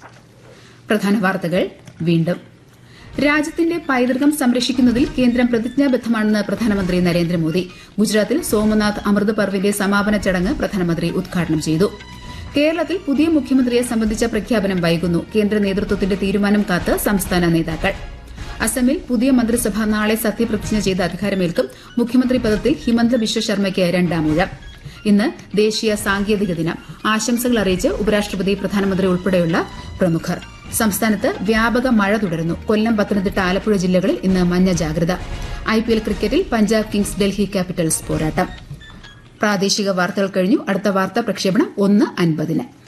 പ്രധാന വാർത്തകൾ വീണ്ടും രാജ്യത്തിന്റെ പൈതൃകം സംരക്ഷിക്കുന്നതിൽ കേന്ദ്രം പ്രതിജ്ഞാബദ്ധമാണെന്ന് പ്രധാനമന്ത്രി നരേന്ദ്രമോദി ഗുജറാത്തിൽ സോമനാഥ് അമൃത് പർവിന്റെ സമാപന ചടങ്ങ് പ്രധാനമന്ത്രി ഉദ്ഘാടനം ചെയ്തു കേരളത്തിൽ പുതിയ മുഖ്യമന്ത്രിയെ സംബന്ധിച്ച പ്രഖ്യാപനം വൈകുന്നു കേന്ദ്ര നേതൃത്വത്തിന്റെ തീരുമാനം കാത്ത് സംസ്ഥാന നേതാക്കൾ അസമിൽ പുതിയ മന്ത്രിസഭ നാളെ സത്യപ്രതിജ്ഞ ചെയ്ത് അധികാരമേൽക്കും മുഖ്യമന്ത്രി പദത്തിൽ ഹിമന്ത ബിശ്വ ശർമ്മയ്ക്ക് രണ്ടാമൂഴം ഇന്ന് ദേശീയ സാങ്കേതിക ദിനം ആശംസകൾ അറിയിച്ച് ഉപരാഷ്ട്രപതി പ്രധാനമന്ത്രി ഉൾപ്പെടെയുള്ള പ്രമുഖർ സംസ്ഥാനത്ത് വ്യാപക മഴ തുടരുന്നു കൊല്ലം പത്തനംതിട്ട ആലപ്പുഴ ജില്ലകളിൽ ഇന്ന് മഞ്ഞ ജാഗ്രത ഐപിഎൽ ക്രിക്കറ്റിൽ പഞ്ചാബ് കിങ്സ് ഡൽഹി ക്യാപിറ്റൽസ് പോരാട്ടം പ്രാദേശിക വാർത്തകൾ കഴിഞ്ഞു അടുത്ത വാർത്താ പ്രക്ഷേപണം ഒന്ന് അൻപതിന്